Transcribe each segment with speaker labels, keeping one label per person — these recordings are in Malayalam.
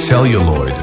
Speaker 1: celluloid.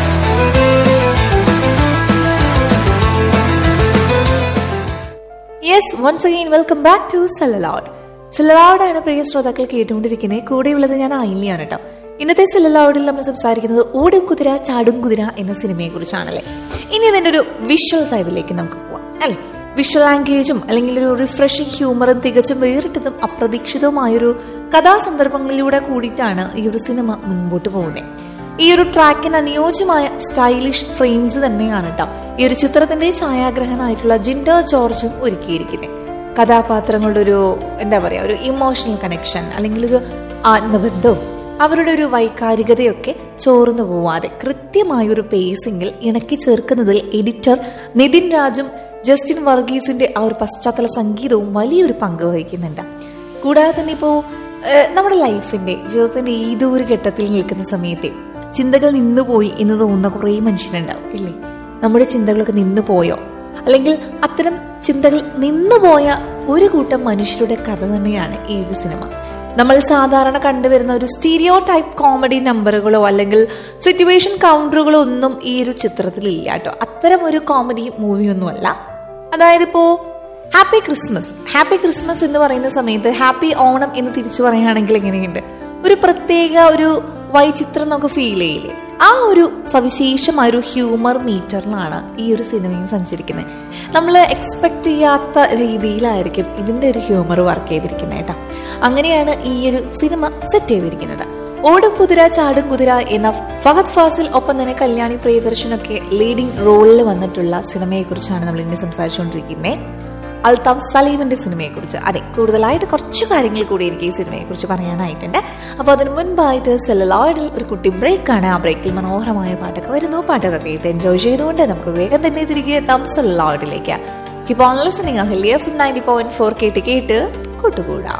Speaker 2: Yes once again welcome back to celluloid സെലലോഡാണ് പ്രിയ ശ്രോതാക്കൾ കേട്ടുകൊണ്ടിരിക്കുന്നത് കൂടെയുള്ളത് ഞാൻ ആയില്യാണ് കേട്ടോ ഇന്നത്തെ സെലലോഡിൽ നമ്മൾ സംസാരിക്കുന്നത് ഓടും കുതിര ചാടും കുതിര എന്ന സിനിമയെ കുറിച്ചാണല്ലേ ഇനി അതിന്റെ ഒരു വിഷ്വൽ സൈഡിലേക്ക് നമുക്ക് പോവാം അല്ലെ വിഷ്വൽ ലാംഗ്വേജും അല്ലെങ്കിൽ ഒരു റിഫ്രഷിംഗ് ഹ്യൂമറും തികച്ചും വേറിട്ടതും അപ്രതീക്ഷിതവുമായൊരു കഥാസന്ദർഭങ്ങളിലൂടെ കൂടിയിട്ടാണ് ഈ ഒരു സിനിമ മുൻപോട്ട് പോകുന്നത് ഈ ഒരു ട്രാക്കിന് അനുയോജ്യമായ സ്റ്റൈലിഷ് ഫ്രെയിംസ് തന്നെയാണ് കേട്ടോ ഈ ഒരു ചിത്രത്തിന്റെ ഛായാഗ്രഹനായിട്ടുള്ള ജിൻഡർ ജോർജും ഒരുക്കിയിരിക്കുന്നത് കഥാപാത്രങ്ങളുടെ ഒരു എന്താ പറയാ ഒരു ഇമോഷണൽ കണക്ഷൻ അല്ലെങ്കിൽ ഒരു ആത്മബന്ധവും അവരുടെ ഒരു വൈകാരികതയൊക്കെ ചോർന്നു പോവാതെ കൃത്യമായ ഒരു പേസിംഗിൽ ഇണക്കി ചേർക്കുന്നതിൽ എഡിറ്റർ നിതിൻ രാജും ജസ്റ്റിൻ വർഗീസിന്റെ ആ ഒരു പശ്ചാത്തല സംഗീതവും വലിയൊരു പങ്ക് വഹിക്കുന്നുണ്ട് കൂടാതെ തന്നെ ഇപ്പോ ഏഹ്, നമ്മുടെ ലൈഫിന്റെ ജീവിതത്തിന്റെ ഏതൊരു ഘട്ടത്തിൽ നിൽക്കുന്ന സമയത്തെ ചിന്തകൾ നിന്നുപോയി എന്ന് തോന്നുന്ന കുറേ മനുഷ്യരുണ്ടാവും ഇല്ലേ നമ്മുടെ ചിന്തകളൊക്കെ നിന്നു പോയോ അല്ലെങ്കിൽ അത്തരം ചിന്തകൾ നിന്നുപോയ ഒരു കൂട്ടം മനുഷ്യരുടെ കഥ തന്നെയാണ് ഈ ഒരു സിനിമ നമ്മൾ സാധാരണ കണ്ടുവരുന്ന ഒരു സ്റ്റീരിയോ ടൈപ്പ് കോമഡി നമ്പറുകളോ അല്ലെങ്കിൽ സിറ്റുവേഷൻ കൗണ്ടറുകളോ ഒന്നും ഈ ഒരു ചിത്രത്തിൽ ഇല്ല കേട്ടോ അത്തരം ഒരു കോമഡി മൂവിയൊന്നുമല്ല അതായത് ഇപ്പോ ഹാപ്പി ക്രിസ്മസ് ഹാപ്പി ക്രിസ്മസ് എന്ന് പറയുന്ന സമയത്ത് ഹാപ്പി ഓണം എന്ന് തിരിച്ചു പറയുകയാണെങ്കിൽ എങ്ങനെയുണ്ട് ഒരു പ്രത്യേക ഒരു വൈചിത്രം നമുക്ക് ഫീൽ ചെയ്യില്ലേ ആ ഒരു സവിശേഷമായ ഒരു ഹ്യൂമർ മീറ്ററിലാണ് ഈ ഒരു സിനിമയും സഞ്ചരിക്കുന്നത് നമ്മൾ എക്സ്പെക്ട് ചെയ്യാത്ത രീതിയിലായിരിക്കും ഇതിന്റെ ഒരു ഹ്യൂമർ വർക്ക് ചെയ്തിരിക്കുന്നത് കേട്ടോ അങ്ങനെയാണ് ഈ ഒരു സിനിമ സെറ്റ് ചെയ്തിരിക്കുന്നത് ഓടും കുതിര ചാടും കുതിര എന്ന ഫഹദ് ഫാസിൽ ഒപ്പം തന്നെ കല്യാണി പ്രിയദർശനൊക്കെ ലീഡിംഗ് റോളിൽ വന്നിട്ടുള്ള സിനിമയെ കുറിച്ചാണ് നമ്മൾ ഇന്ന് സംസാരിച്ചുകൊണ്ടിരിക്കുന്നത് അൽതാഫ് സലീമിന്റെ സിനിമയെ കുറിച്ച് അതെ കൂടുതലായിട്ട് കുറച്ച് കാര്യങ്ങൾ കൂടി എനിക്ക് ഈ സിനിമയെ കുറിച്ച് പറയാനായിട്ടുണ്ട് അപ്പോൾ അതിന് മുൻപായിട്ട് സെലലോയിഡിൽ ഒരു കുട്ടി ബ്രേക്കാണ് ആ ബ്രേക്കിൽ മനോഹരമായ പാട്ടൊക്കെ വരുന്നു പാട്ടൊക്കെ കേട്ട് എൻജോയ് ചെയ്തുകൊണ്ട് നമുക്ക് വേഗം തന്നെ തിരികെ എത്താം സെലലോയിഡിലേക്ക് keep on listening Ahalya F ninety point four കേട്ട് കേട്ട് കൂട്ടുകൂടാം